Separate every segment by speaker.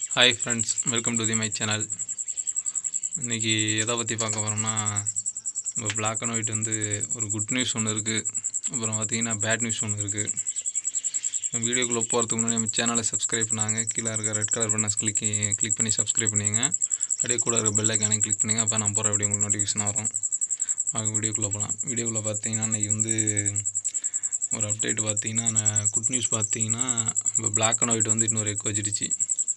Speaker 1: hi friends welcome to the my channel இன்றைக்கி எதை பற்றி பார்க்க போகிறோம்னா நம்ம Black அண்ட் ஒயிட் வந்து ஒரு குட் நியூஸ் ஒன்று இருக்குது அப்புறம் பார்த்தீங்கன்னா பேட் நியூஸ் ஒன்று இருக்குது வீடியோக்குள்ளே போகிறதுக்கு முன்னாடி நம்ம சேனலை சப்ஸ்கிரைப் பண்ணாங்க கீழே இருக்க ரெட் கலர் பண்ண கிளிக் கிளிக் பண்ணி சப்ஸ்கிரைப் பண்ணிங்க அப்படியே கூட இருக்க பெல் ஐக்கானே கிளிக் பண்ணுங்க அப்போ நான் போகிற வீடியோ உங்களுக்கு நோட்டிஃபிகேஷன் வரும் வாங்க வீடியோக்குள்ளே போகலாம் வீடியோக்குள்ளே பார்த்தீங்கன்னா இன்றைக்கி வந்து ஒரு அப்டேட் பார்த்தீங்கன்னா நான் குட் நியூஸ் பார்த்தீங்கன்னா இப்போ Black அண்ட் ஒயிட் வந்து இன்னொரு எக் வச்சிடுச்சு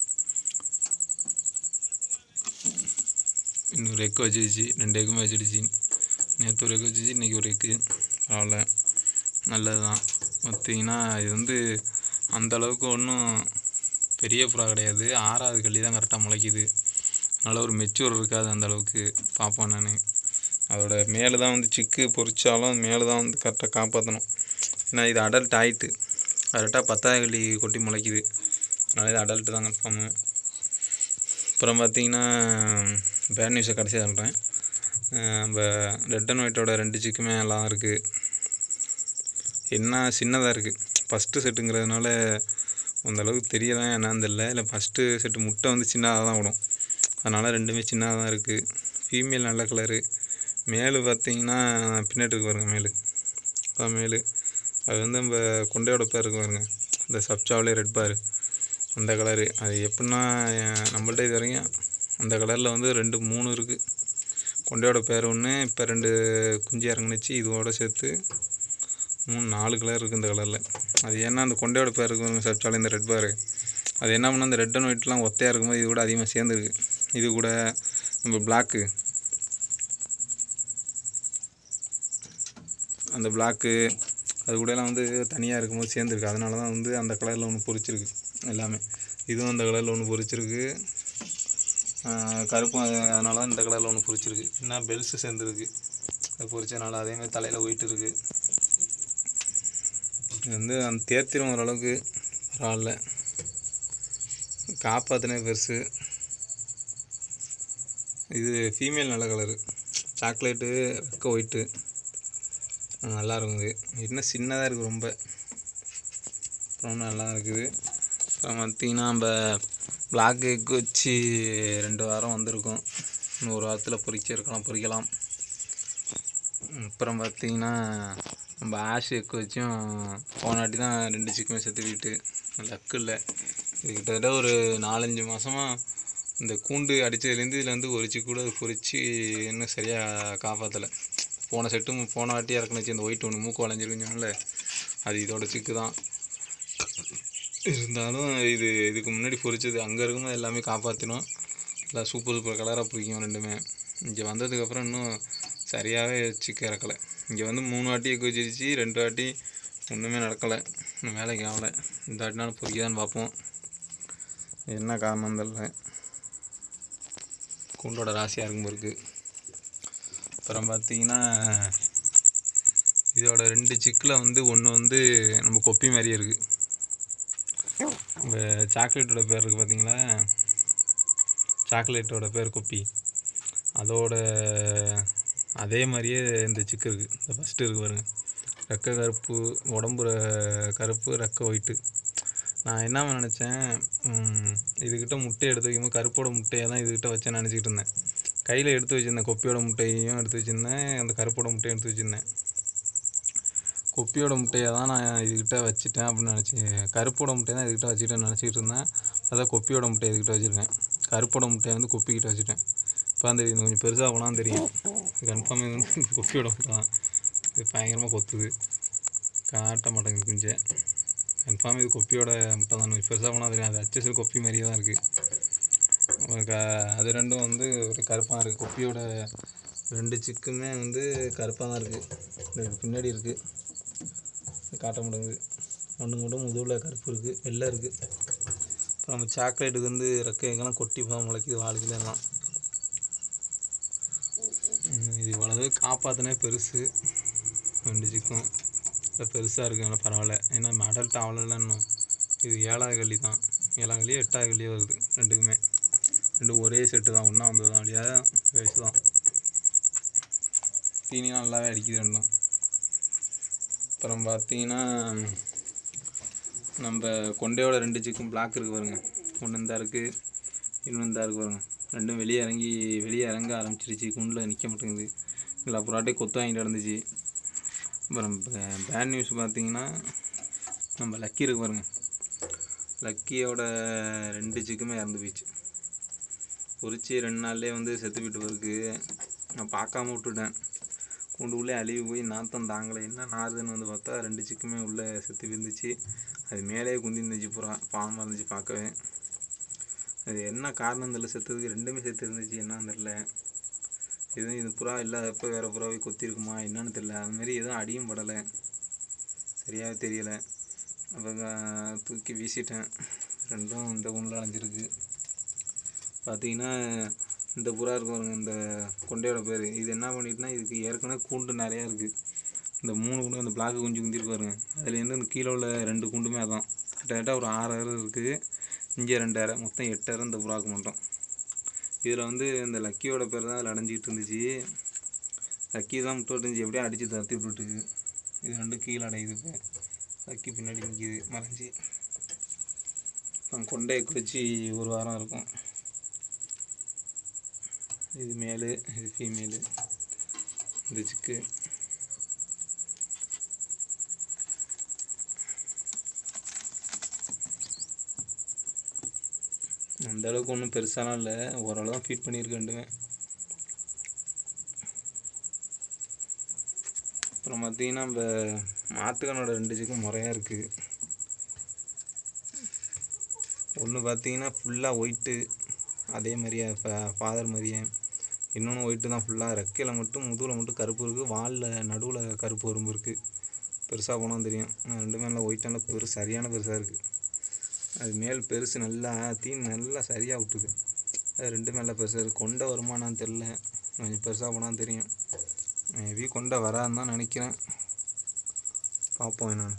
Speaker 1: இன்னொரு எக்கு வச்சிடுச்சு ரெண்டு எக்குமே வச்சிடுச்சு நேற்று ஒரு எக்கு வச்சிச்சு இன்றைக்கி ஒரு எக்கு பரவாயில்ல நல்லது தான் பார்த்தீங்கன்னா இது வந்து அந்த அளவுக்கு ஒன்றும் பெரிய புறா கிடையாது ஆறாவது கள்ளி தான் கரெக்டாக முளைக்குது அதனால் ஒரு மெச்சூர் இருக்காது அந்த அளவுக்கு பார்ப்பேன் நான் அதோட மேலே தான் வந்து சிக்கு பொறிச்சாலும் மேலே தான் வந்து கரெக்டாக காப்பாற்றணும் ஏன்னா இது அடல்ட் ஆயிட்டு கரெக்டாக பத்தாவது கள்ளி கொட்டி முளைக்குது அதனால் இது அடல்ட்டு தான் கன்ஃபார்மு அப்புறம் பார்த்தீங்கன்னா பேட் நியூஸை கடைசியாக சொல்கிறேன் நம்ம ரெட் அண்ட் ஒயிட்டோட ரெண்டு சிக்குமே எல்லாம் இருக்குது என்ன சின்னதாக இருக்குது ஃபஸ்ட்டு செட்டுங்கிறதுனால அந்த அளவுக்கு தெரியல என்னன்னு தெரியல இல்லை ஃபஸ்ட்டு செட்டு முட்டை வந்து சின்னதாக தான் விடும் அதனால் ரெண்டுமே சின்னதாக தான் இருக்குது ஃபீமேல் நல்ல கலரு மேலு பார்த்தீங்கன்னா பின்னாடி இருக்கு பாருங்க மேலு அதான் மேலு அது வந்து நம்ம கொண்டையோட பேர் இருக்கு பாருங்க இந்த சப்சாவிலே ரெட் பாரு அந்த கலரு அது எப்படின்னா அஹ், நம்மள்ட்ட இது வரைக்கும் அந்த கலரில் வந்து ரெண்டு மூணு இருக்குது கொண்டையோட பேர் ஒன்று இப்போ ரெண்டு குஞ்சு இறங்குனுச்சு இதோட சேர்த்து மூணு நாலு கலர் இருக்குது இந்த கலரில் அது ஏன்னா அந்த கொண்டையோட பேர் இருக்கு சப்சாலே இந்த ரெட் பாரு அது என்ன பண்ணால் இந்த ரெட் அண்ட் ஒயிட்லாம் ஒத்தையாக இருக்கும்போது இது கூட அதிகமாக சேர்ந்துருக்கு இது கூட நம்ம பிளாக்கு அந்த பிளாக்கு அது கூடலாம் வந்து தனியாக இருக்கும்போது சேர்ந்துருக்கு அதனால தான் வந்து அந்த கலரில் ஒன்று பொரிச்சிருக்கு எல்லாமே இதுவும் அந்த கலரில் ஒன்று பொரிச்சிருக்கு ஆஹ் கருப்பும் அது- அதனால தான் இந்த கலரில் ஒன்று பொரிச்சிருக்கு என்ன பெல்ஸு சேர்ந்துருக்கு அது பொரிச்சதுனால அதேமாதிரி தலையில் போயிட்டு இருக்கு இது வந்து அந்த தேர்த்திரம் ஓரளவுக்கு பரவாயில்ல காப்பாற்றினே பெருசு இது ஃபீமேல் நல்ல கலரு சாக்லேட்டு ரெக்க ஒயிட்டு நல்லா இருக்குது என்ன சின்னதாக இருக்குது ரொம்ப அப்புறம் நல்லா இருக்குது அப்புறம் பார்த்தீங்கன்னா நம்ம பிளாக் எக் வச்சு ரெண்டு வாரம் வந்திருக்கோம் இன்னும் ஒரு வாரத்தில் பொறிக்க இருக்கலாம் பொறிக்கலாம் அப்புறம் பார்த்தீங்கன்னா நம்ம ஆஷ் எக் வச்சும் போன வாட்டி தான் ரெண்டு சிக்குமே செத்துக்கிட்டு லக்கு இல்லை இது கிட்டத்தட்ட ஒரு நாலஞ்சு மாதமாக இந்த கூண்டு அடித்ததுலேருந்து இதில் வந்து ஒரு சிக்கு கூட பொறிச்சு இன்னும் சரியாக காப்பாற்றலை போன செட்டும் போன வாட்டி இறக்குனுச்சு இந்த ஒயிட் ஒன்று மூக்கு வளைஞ்சிருக்குன்னு அது இதோட சிக்கு தான் இருந்தாலும் இது இதுக்கு முன்னாடி பொரிச்சது அங்கே இருக்கும்போது எல்லாமே காப்பாற்றினோம் எல்லாம் சூப்பர் சூப்பர் கலராக பிடிக்கும் ரெண்டுமே இங்கே வந்ததுக்கப்புறம் இன்னும் சரியாகவே சிக்க இறக்கலை இங்கே வந்து மூணு வாட்டி எக்கு வச்சிருச்சு ரெண்டு வாட்டி ஒன்றுமே நடக்கலை இன்னும் வேலைக்கு ஆகலை இந்த வாட்டினாலும் பொறிக்கதான்னு பார்ப்போம் என்ன காரணம் தெரியல கூண்டோட ராசியாக இருக்கும் இருக்குது அப்புறம் பார்த்தீங்கன்னா இதோட ரெண்டு சிக்கில் வந்து ஒன்று வந்து நம்ம கொப்பி மாதிரியே இருக்குது இந்த சாக்லேட்டோட பேர் இருக்குது பார்த்தீங்களா சாக்லேட்டோட பேர் கொப்பி அதோட அதே மாதிரியே இந்த சிக்கு இருக்குது இந்த ஃபஸ்ட்டு இருக்கு பாருங்க ரெக்க கருப்பு உடம்பு ர- கருப்பு ரெக்க ஒயிட்டு நான் என்ன நினச்சேன் இதுக்கிட்ட முட்டை எடுத்து வைக்கும்போது கருப்போட முட்டையை தான் இதுக்கிட்ட வச்சேன் நினச்சிக்கிட்டு இருந்தேன் கையில் எடுத்து வச்சுருந்தேன் கொப்பியோட முட்டையும் எடுத்து வச்சுருந்தேன் அந்த கருப்போட முட்டையும் எடுத்து வச்சுருந்தேன் கொப்பியோட முட்டையை தான் நான் இதுக்கிட்ட வச்சுட்டேன் அப்படின்னு நினச்சி கருப்போட முட்டையை தான் இதுக்கிட்ட வச்சுட்டேன்னு நினச்சிக்கிட்டு இருந்தேன் அதான் கொப்பியோட முட்டையை இதுக்கிட்ட வச்சுருக்கேன் கருப்போட முட்டையை வந்து கொப்பிக்கிட்ட வச்சுட்டேன் இப்போ அந்த இது கொஞ்சம் பெருசாக போனால் தெரியும் கன்ஃபார்ம் இது வந்து கொப்பியோட முட்டை தான் இது பயங்கரமாக கொத்துது காட்ட மாட்டேங்குது குஞ்சை கன்ஃபார்ம் இது கொப்பியோட முட்டை தான் கொஞ்சம் பெருசாக போனால் தெரியும் அது அச்சசல் கொப்பி மாதிரியே தான் இருக்குது க அது ரெண்டும் வந்து ஒரு கருப்பாக இருக்குது கொப்பியோட ரெண்டு சிக்குமே வந்து கருப்பாக தான் இருக்குது இதுக்கு பின்னாடி இருக்குது காட்ட மாட்டேங்குது ஒன்று மட்டும் முதுகில் கருப்பு இருக்குது வெள்ளை இருக்குது அப்புறம் நம்ம சாக்லேட்டுக்கு வந்து ரெக்கை எங்கெல்லாம் கொட்டி போக முளைக்குது வாளுக்குல எல்லாம் உம் இது இவ்வளவு காப்பாற்றினே பெருசு ரெண்டு சிக்கும் இல்லை பெருசாக இருக்குது நல்லா பரவாயில்ல ஏன்னா அடல்ட் ஆகலைல இன்னும் இது ஏழாவது கள்ளி தான் ஏழாவது கள்ளியோ எட்டாவது கள்ளியோ வருது ரெண்டுக்குமே ரெண்டு ஒரே செட்டு தான் ஒன்றா வந்தது தான் அப்படியே வயசு தான் தீனிலாம் நல்லாவே அடிக்குது ரெண்டும் அப்புறம் பார்த்தீங்கன்னா நம்ம கொண்டையோட ரெண்டு சிக்கும் பிளாக் இருக்குது பாருங்க ஒன்று இந்த இருக்குது இன்னும் இந்த இருக்கு பாருங்க ரெண்டும் வெளியே இறங்கி வெளியே இறங்க ஆரம்பிச்சிருச்சு குண்டில் நிற்க மாட்டேங்குது எல்லா புறாட்டையும் கொத்து வாங்கிட்டு நடந்துச்சு அப்புறம் பேட் நியூஸ் பார்த்தீங்கன்னா நம்ம லக்கி இருக்கு பாருங்க லக்கியோட ரெண்டு சிக்குமே இறந்து போயிடுச்சு பொரிச்சு ரெண்டு நாள்லேயே வந்து செத்து போயிட்டு இருக்கு நான் பார்க்காம விட்டுட்டேன் கூண்டு உள்ளே அழுகி போய் நாத்தம் தாங்கலை என்ன நாதுன்னு வந்து பார்த்தா ரெண்டு சிக்குமே உள்ளே செத்து இருந்துச்சு அது மேலேயே குந்தி இருந்துச்சு புறா பாவமாக இருந்துச்சு பார்க்கவே அது என்ன காரணம் தெரியல செத்ததுக்கு ரெண்டுமே செத்து இருந்துச்சு என்னன்னு தெரில எதுவும் இது புறா இல்லாதப்போ வேறு புறாவை கொத்திருக்குமா என்னன்னு தெரில அது மாதிரி எதுவும் அடியும் படலை சரியாகவே தெரியலை அப்போ தூக்கி வீசிட்டேன் ரெண்டும் இந்த குண்டில் அடைஞ்சிருக்கு பார்த்தீங்கன்னா இந்த புறா இருக்கும் பாருங்க இந்த கொண்டையோட பேர் இது என்ன பண்ணிட்டுனா இதுக்கு ஏற்கனவே கூண்டு நிறையா இருக்குது இந்த மூணு குண்டு அந்த பிளாக்கு குஞ்சு குந்திருக்கு பாருங்க அதுலேருந்து இந்த கீழே உள்ள ரெண்டு குண்டுமே அதான் கிட்டத்தட்ட ஒரு ஆறு அரை இருக்குது இங்கே ரெண்டு அரை மொத்தம் எட்டு அரை இந்த புறாக்கு மட்டும் இதில் வந்து இந்த லக்கியோட பேர் தான் அதில் அடைஞ்சிட்டு இருந்துச்சு லக்கி தான் முட்டை இருந்துச்சு எப்படியோ அடித்து தத்தி விட்டுட்டு இது ரெண்டும் கீழே அடையுது இப்போ லக்கி பின்னாடி நிற்கிது மறைஞ்சி இப்போ கொண்டையை குடிச்சு ஒரு வாரம் இருக்கும் இது மேலு இது ஃபீமேலு இந்த சிக்கு அந்த அளவுக்கு ஒன்றும் பெருசாலாம் இல்லை ஓரளவு தான் ஃபீட் பண்ணியிருக்கு ரெண்டுமே அப்புறம் பார்த்தீங்கன்னா நம்ம மாட்டுக்கனோட ரெண்டு சிக்கும் முறையாக இருக்குது ஒன்று பார்த்தீங்கன்னா ஃபுல்லாக ஒயிட்டு அதே மாதிரியே இப்போ ஃபாதர் மாதிரியே இன்னொன்று ஒயிட்டு தான் ஃபுல்லாக ரெக்கையில் மட்டும் முதுகில் மட்டும் கருப்பு இருக்குது வாலில் நடுவில் கருப்பு வரும்பு இருக்குது பெருசாக போனால் தெரியும் ஆனா ரெண்டுமே நல்லா ஒயிட் நல்லா பெருசு சரியான பெருசாக இருக்குது அது மேல் பெருசு நல்லா தீன் நல்லா சரியாக விட்டுது அது ரெண்டுமே நல்லா பெருசாக இருக்குது கொண்டை வருமானான்னு தெரில கொஞ்சம் பெருசாக போனால் தெரியும் மேபி கொண்டை வராதுன்னு தான் நினைக்கிறேன் பார்ப்போம் என்னன்னு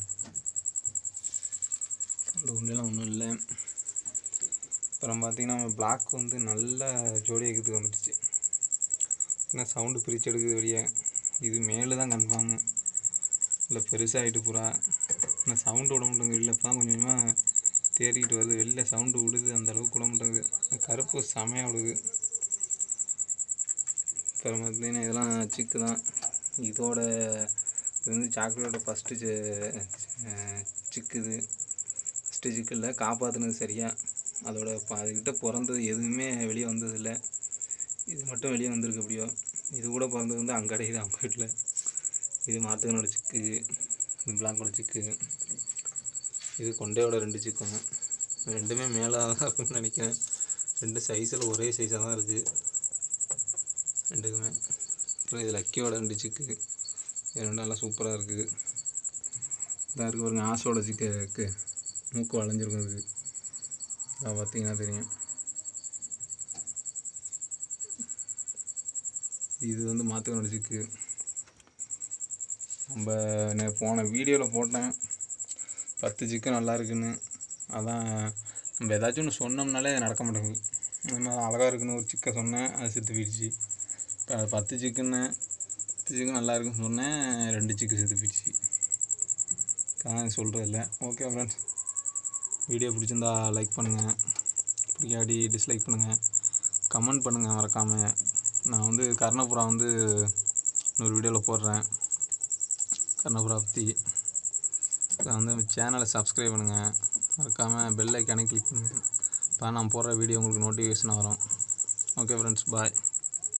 Speaker 1: அந்த கொண்டையெல்லாம் ஒன்றும் இல்லை அப்புறம் பார்த்தீங்கன்னா நம்ம பிளாக் வந்து நல்ல ஜோடி ஏக்கத்துக்கு வந்துடுச்சு என்ன சவுண்டு பிரித்து எடுக்குது வெளியே இது மேலே தான் கன்ஃபார்மு இல்லை பெருசாகிட்டு பூரா ஆனால் சவுண்டு விட மாட்டேங்குது வெளில இப்போ தான் கொஞ்சம் கொஞ்சமாக தேறிக்கிட்டு வருது வெளில சவுண்டு விடுது அந்த அளவுக்கு விட மாட்டேங்குது கருப்பு செமையாக விடுது அப்புறம் பார்த்தீங்கன்னா இதெல்லாம் சிக்கு தான் இதோட இது வந்து சாக்லேட்டோட ஃபஸ்ட்டு சிக்கு இது ஃபஸ்ட்டு சிக்கு இல்லை காப்பாற்றுனது சரியாக அதோட ப- அதுக்கிட்ட பிறந்தது எதுவுமே வெளியே வந்ததில்லை இது மட்டும் வெளியே வந்திருக்கு எப்படியோ இது கூட பிறந்தது வந்து அங்கே கிடைக்குது அவங்க வீட்டில் இது மாத்துக்கனோட சிக்கு இது பிளாக்கோட சிக்கு இது கொண்டையோட ரெண்டு சிக்கும் ரெண்டுமே மேலே தான் இருக்குன்னு நினைக்கிறேன் ரெண்டு சைஸில் ஒரே சைஸாக தான் இருக்குது ரெண்டுக்குமே அப்புறம் இது லக்கியோட ரெண்டு சிக்கு இது ரெண்டும் நல்லா சூப்பராக இருக்குது இதாக இருக்குது பாருங்க ஆசோட சிக்கு இருக்கு மூக்கு வளைஞ்சிருக்கும் அதுக்கு அதை பார்த்தீங்கன்னா தெரியும் இது வந்து மாற்றுக்கனோட சிக்கு நம்ம நே- போன வீடியோவில் போட்டேன் பத்து சிக்கன் நல்லா இருக்குன்னு அதான் நம்ம ஏதாச்சும் ஒன்று சொன்னோம்னாலே அது நடக்க மாட்டேங்குது நம்ம அழகாக இருக்குன்னு ஒரு சிக்கன் சொன்னேன் அது செத்து போயிடுச்சு இப்போ அது பத்து சிக்கன்னு பத்து சிக்கன் நல்லா இருக்குன்னு சொன்னேன் ரெண்டு சிக்கு செத்து போயிடுச்சு தான் சொல்கிறதில்ல ஓகே ஃப்ரெண்ட்ஸ் வீடியோ பிடிச்சிருந்தா லைக் பண்ணுங்கள் பிடிக்காடி டிஸ்லைக் பண்ணுங்கள் கமெண்ட் பண்ணுங்கள் மறக்காமல் நான் வந்து கர்ணபுரா வந்து இன்னொரு வீடியோவில் போடுறேன் கர்ணபுரா பற்றி நான் வந்து சேனலை சப்ஸ்கிரைப் பண்ணுங்கள் மறக்காமல் பெல் ஐக்கானே கிளிக் பண்ணுங்கள் அப்போ நான் போடுற வீடியோ உங்களுக்கு நோட்டிஃபிகேஷன் வரும் ஓகே ஃப்ரெண்ட்ஸ் பாய்